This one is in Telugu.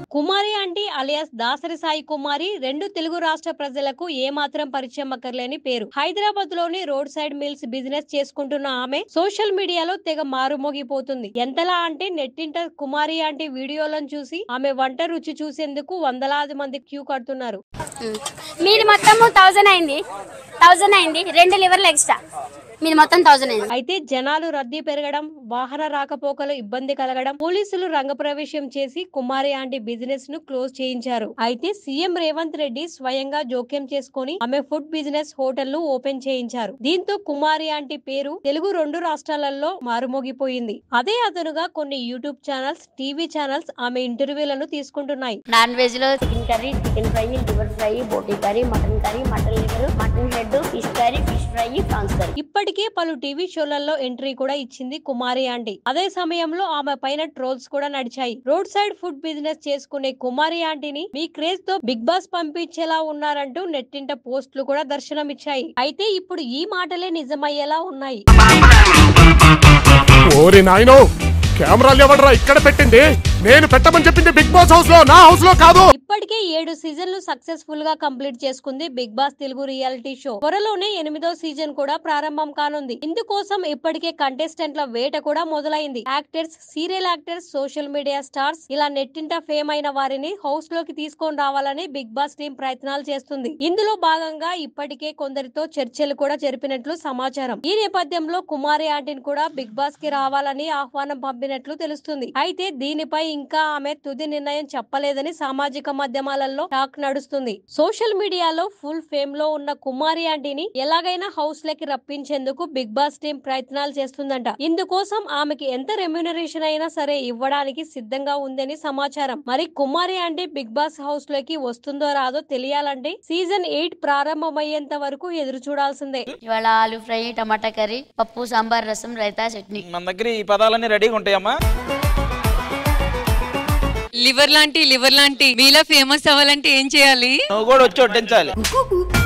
కుమారి ఆంటీ అలియాస్ దాసరి సాయి కుమారి రెండు తెలుగు రాష్ట్ర ప్రజలకు ఏమాత్రం పరిచయం అక్కర్లేని పేరు హైదరాబాద్ లోని రోడ్ సైడ్ మిల్స్ బిజినెస్ చేసుకుంటున్న ఆమె సోషల్ మీడియాలో తెగ మారుమోగిపోతుంది ఎంతలా అంటే నెట్టింట కుమారి ఆంటీ వీడియోలను చూసి ఆమె వంట రుచి చూసేందుకు వందలాది మంది క్యూ కడుతున్నారు మీది మొత్తము థౌజండ్ అయింది థౌజండ్ అయింది రెండు లివర్లు ఎక్స్ట్రా మీది మొత్తం థౌజండ్ అయింది అయితే జనాలు రద్దీ పెరగడం వాహన రాకపోకలు ఇబ్బంది కలగడం పోలీసులు రంగప్రవేశం చేసి కుమారి ఆంటీ బిజినెస్ ను క్లోజ్ చేయించారు అయితే సీఎం రేవంత్ రెడ్డి స్వయంగా జోక్యం చేసుకుని ఆమె ఫుడ్ బిజినెస్ హోటల్ ను ఓపెన్ చేయించారు దీంతో కుమారి ఆంటీ పేరు తెలుగు రెండు రాష్ట్రాలలో మారుమోగిపోయింది అదే అదనుగా కొన్ని యూట్యూబ్ ఛానల్స్ టీవీ ఛానల్స్ ఆమె ఇంటర్వ్యూలను తీసుకుంటున్నాయి నాన్ వెజ్ లో chicken curry chicken fry liver fry boti curry mutton curry mutton liver mutton head fish curry fish fry prawns curry ఇప్పటికే పలు టీవీ షోలలో ఎంట్రీ కూడా ఇచ్చింది కుమారి ఆంటీ అదే సమయంలో ఆమె పైన ట్రోల్స్ కూడా నడిచాయి రోడ్ సైడ్ ఫుడ్ బిజినెస్ చేసుకునే కుమారి ఆంటీని మీ క్రేజ్ తో బిగ్ బాస్ పంపించేలా ఉన్నారంటూ నెట్టింట పోస్టులు కూడా దర్శనమిచ్చాయి అయితే ఇప్పుడు ఈ మాటలే నిజమయ్యేలా ఉన్నాయి ఓరి నాయనో కెమెరాలు ఎవడరా ఇక్కడ పెట్టింది నేను పెట్టమని చెప్పింది బిగ్ బాస్ హౌస్ లో నా హౌస్ లో కాదు ఇప్పటికే ఏడు సీజన్లు సక్సెస్ఫుల్ గా కంప్లీట్ చేసుకుంది బిగ్ బాస్ తెలుగు రియాలిటీ షో త్వరలోనే ఎనిమిదో సీజన్ కూడా ప్రారంభం కానుంది ఇందుకోసం ఇప్పటికే కంటెస్టెంట్ల వేట కూడా మొదలైంది actors serial actors social media stars ఇలా నెట్టింట ఫేమ్ అయిన వారిని హౌస్ లోకి తీసుకొని రావాలని బిగ్ బాస్ టీం ప్రయత్నాలు చేస్తుంది ఇందులో భాగంగా ఇప్పటికే కొందరితో చర్చలు కూడా జరిపినట్లు సమాచారం ఈ నేపథ్యంలో కుమారి ఆంటీని కూడా బిగ్ బాస్ కి రావాలని ఆహ్వానం పంపినట్లు తెలుస్తుంది అయితే దీనిపై ఇంకా ఆమె తుది నిర్ణయం చెప్పలేదని సామాజిక మాధ్యమాలలో టాక్ నడుస్తుంది సోషల్ మీడియాలో ఫుల్ ఫేమ్ లో ఉన్న కుమారి ఆంటీని ఎలాగైనా హౌస్ లకి రప్పించేందుకు బిగ్ బాస్ టీం ప్రయత్నాలు చేస్తుందంట ఇందుకోసం ఆమెకి ఎంత రెమ్యూనరేషన్ అయినా సరే ఇవ్వడానికి సిద్ధంగా ఉందని సమాచారం మరి కుమారి ఆంటీ బిగ్ బాస్ హౌస్ లోకి వస్తుందో రాదో తెలియాలంటే సీజన్ ఎయిట్ ప్రారంభమయ్యేంత వరకు ఎదురు చూడాల్సిందే ఇవాళ ఆలు ఫ్రై టమాటా కర్రీ పప్పు సాంబార్ రసం రైతా చట్నీ మన దగ్గర ఈ పదాలన్నీ రెడీగా ఉంటాయమ్మా లివర్ లాంటి లివర్ లాంటి మీలా ఫేమస్ అవ్వాలంటే ఏం చేయాలి నువ్వు కూడా వచ్చి వడ్డించాలి